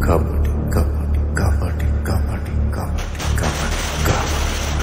கபடி கபடி கபடி கபடி கபடி கபடி கபடி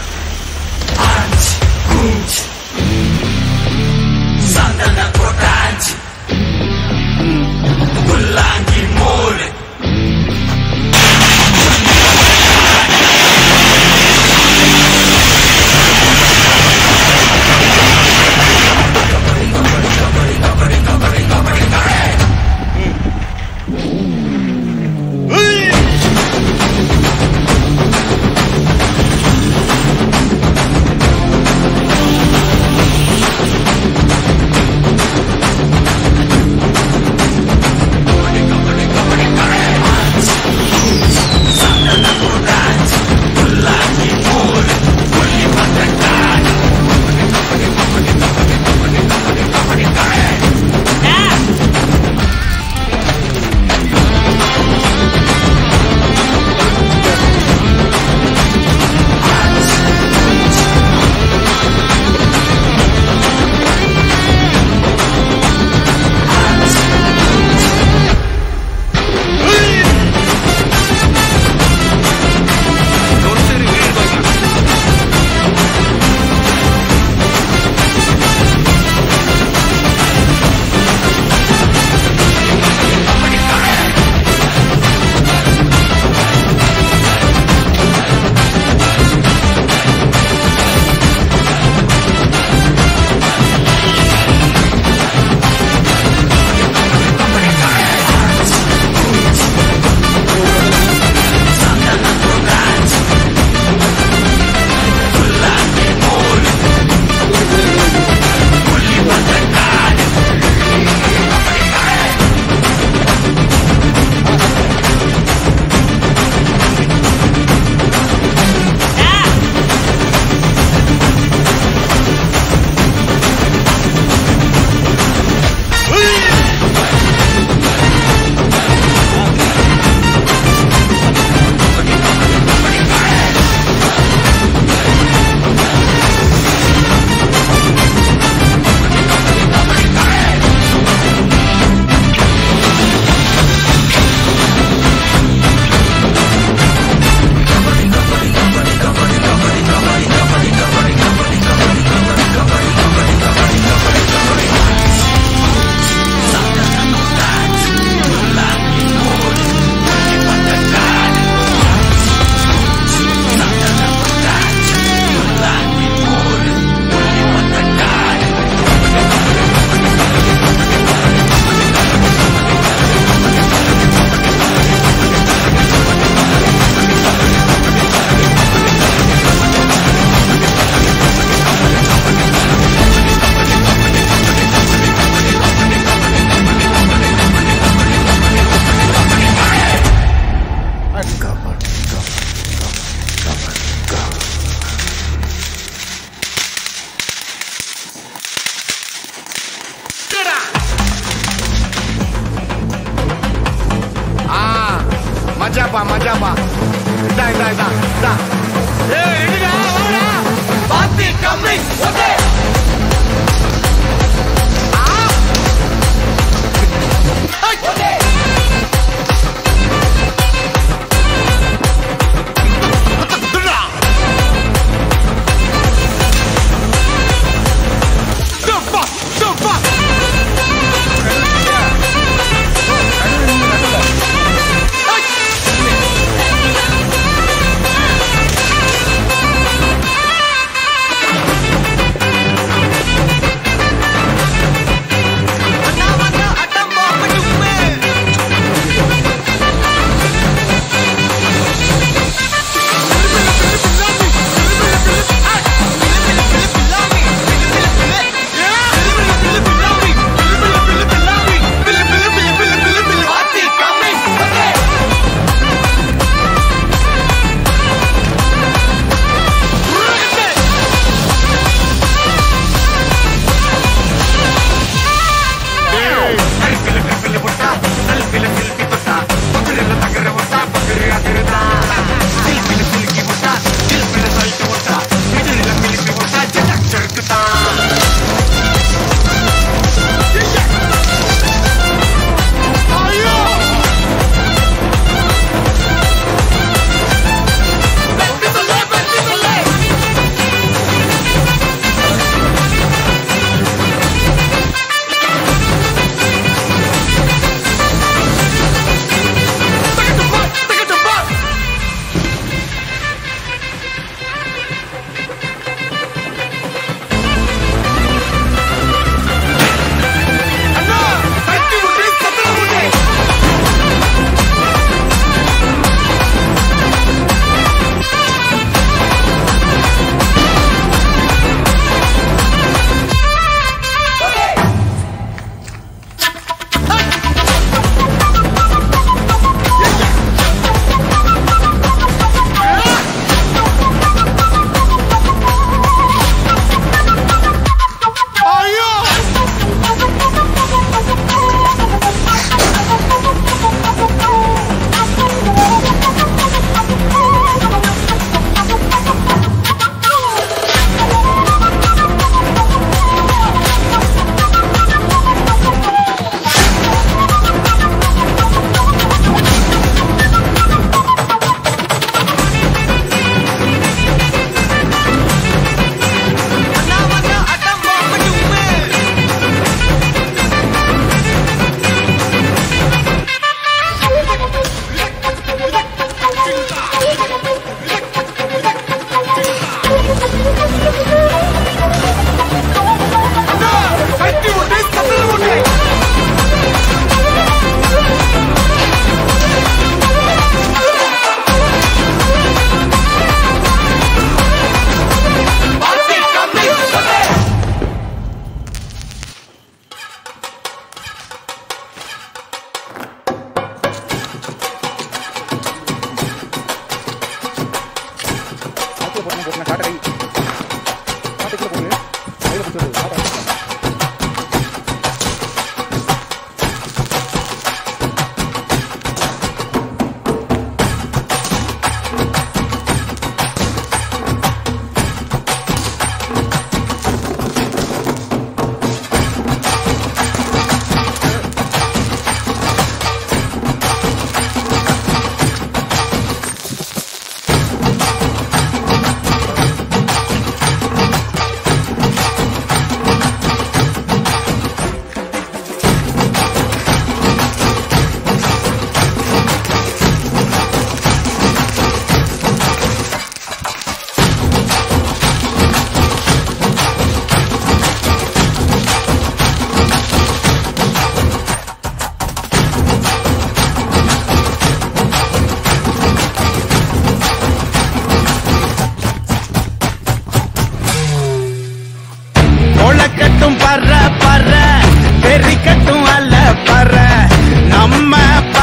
கபடி கபடி கபடி கபடி ஆ மஜாப்பா மஜாப்பா இதா இதா இதா இதா ஏய் எடுடா வாடா பாத்தி கம்மிங் ஓகே ஆ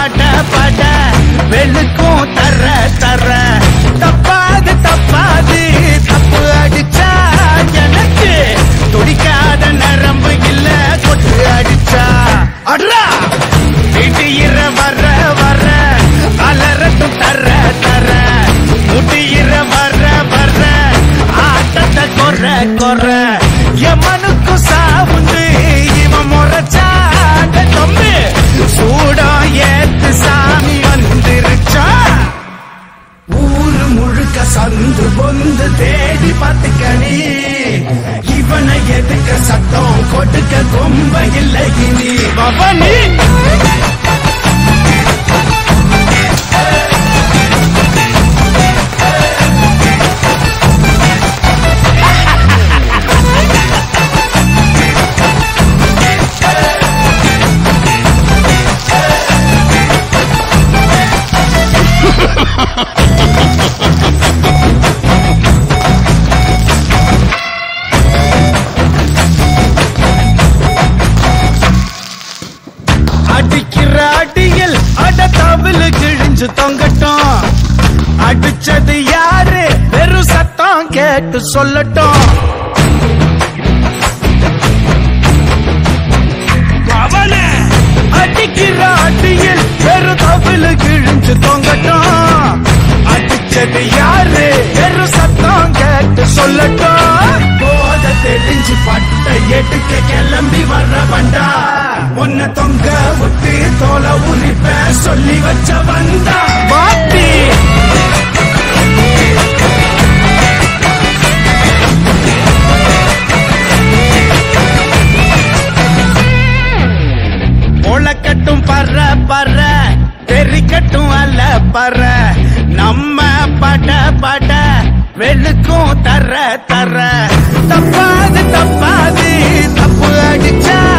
பட பட வெளுக்கும் தர தர தப்பாது தப்பாது தப்பு அடிச்சா எனக்கு துடிக்காத நரம்பு இல்ல கொட்டு அடிச்சா அட்ரா திடீர வர வர அலரட்டும் தர தர முடியிற வர வர ஆட்டத்தை கொற கொற எமனுக்கு சாவுண்டு இவன் முறைச்சாண்ட தொம்பு சூடம் ஏத்து சாமி வந்துருச்சா ஊரு முழுக்க சந்து பொந்து தேடி பார்த்துக்கணி இவனை எதுக்க சத்தம் கொடுக்க கொம்ப இல்லை இனி பவனி அடிக்கிற அடியில் அட தவிழு கிழிஞ்சு தொங்கட்டும் அடிச்சது யாரு வெறும் சத்தம் கேட்டு சொல்லட்டும் அவனே அடிக்கிற அடியில் வெறும் தவிழு கிழிஞ்சு தொங்கட்டும் அடிச்சது யாரு வெறும் சத்தம் கேட்டு சொல்லட்டும் போத தெரிஞ்சு பட்ட எடுக்க கிளம்பி வர்ற வண்டா உன்னை தொங்க விட்டு தோலை உரிப்ப சொல்லி வச்ச வந்தா மாட்டி முளைக்கட்டும் பற பற தெரிக்கட்டும் அல்ல பற நம்ம பட பட வெளுக்கும் தர தர தப்பாது தப்பாது தப்பு அடிச்சா